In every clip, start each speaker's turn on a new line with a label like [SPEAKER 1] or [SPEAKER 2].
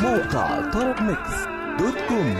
[SPEAKER 1] موقع طرب ميكس دوت كوم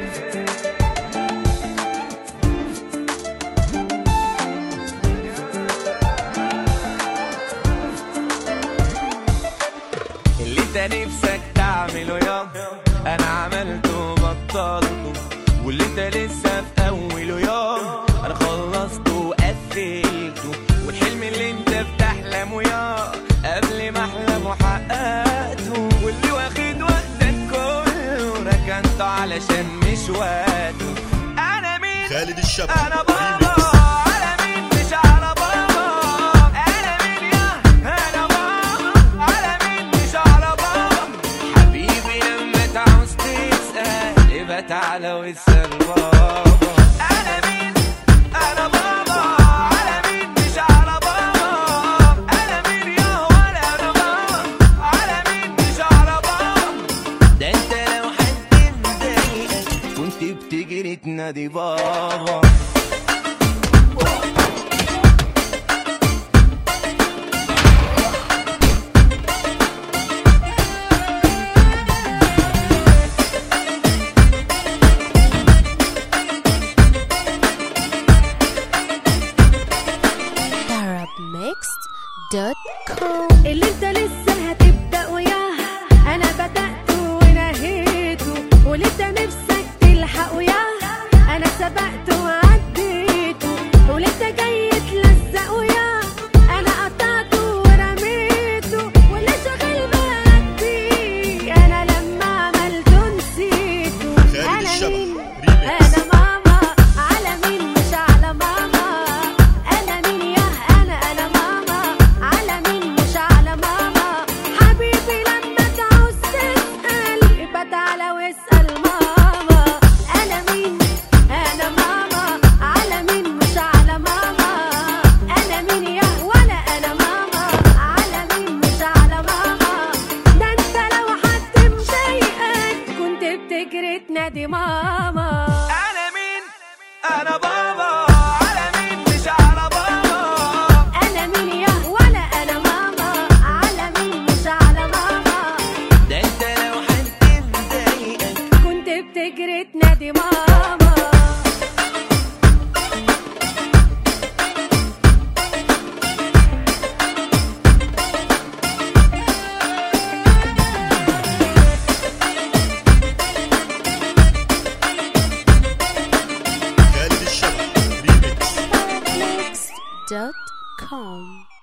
[SPEAKER 2] اللي انت نفسك تعمله يا انا عملته وبطلته واللي انت لسه في اوله يا انا خلصته وقفلته والحلم اللي انت بتحلمه يا قبل ما احلم وحققته واللي واخد وقتك كله ركنته علشان مش وقته انا مين
[SPEAKER 3] خالد الشاب
[SPEAKER 2] انا بابا على مين مش على بابا انا مين يا انا بابا على مين مش على بابا حبيبي لما تعوز تسأل يبقى تعالى واسأل بابا انا مين انا بابا على مين مش على بابا انا مين يا ولا انا بابا على مين مش على بابا ده انت لو حد مضايقك كنت بتجري تنادي بابا
[SPEAKER 4] Arabmixed.com
[SPEAKER 5] اللي انت لسه هتبدأ وياه انا بدأت ونهيته واللي انت نفسك تلحق وياه انا سبقت وعديته واللي انت جاي تلزق وياه انا قطعته ورميته واللي شغال بالك بيه انا لما عملته نسيته
[SPEAKER 3] خالد
[SPEAKER 5] انا
[SPEAKER 3] الشبح
[SPEAKER 5] مين
[SPEAKER 3] ريميكس
[SPEAKER 5] انا ماما على مين مش على ماما انا مين يا انا انا ماما على مين مش على ماما حبيبي لما تعوز تسال يبقى تعالى واسال ماما انا مين انا ماما على مين مش على ماما انا مين يا ولا انا ماما على مين مش على ماما ده انت لو حد مضايقك كنت بتجري تنادي ماما
[SPEAKER 2] انا مين انا بابا على مين مش على بابا
[SPEAKER 5] انا مين يا ولا انا ماما على مين مش على ماما
[SPEAKER 2] ده انت لو حد مضايقك
[SPEAKER 5] كنت بتجري تنادي ماما
[SPEAKER 3] خالد الشاب ريميكس
[SPEAKER 4] Arabmixed.com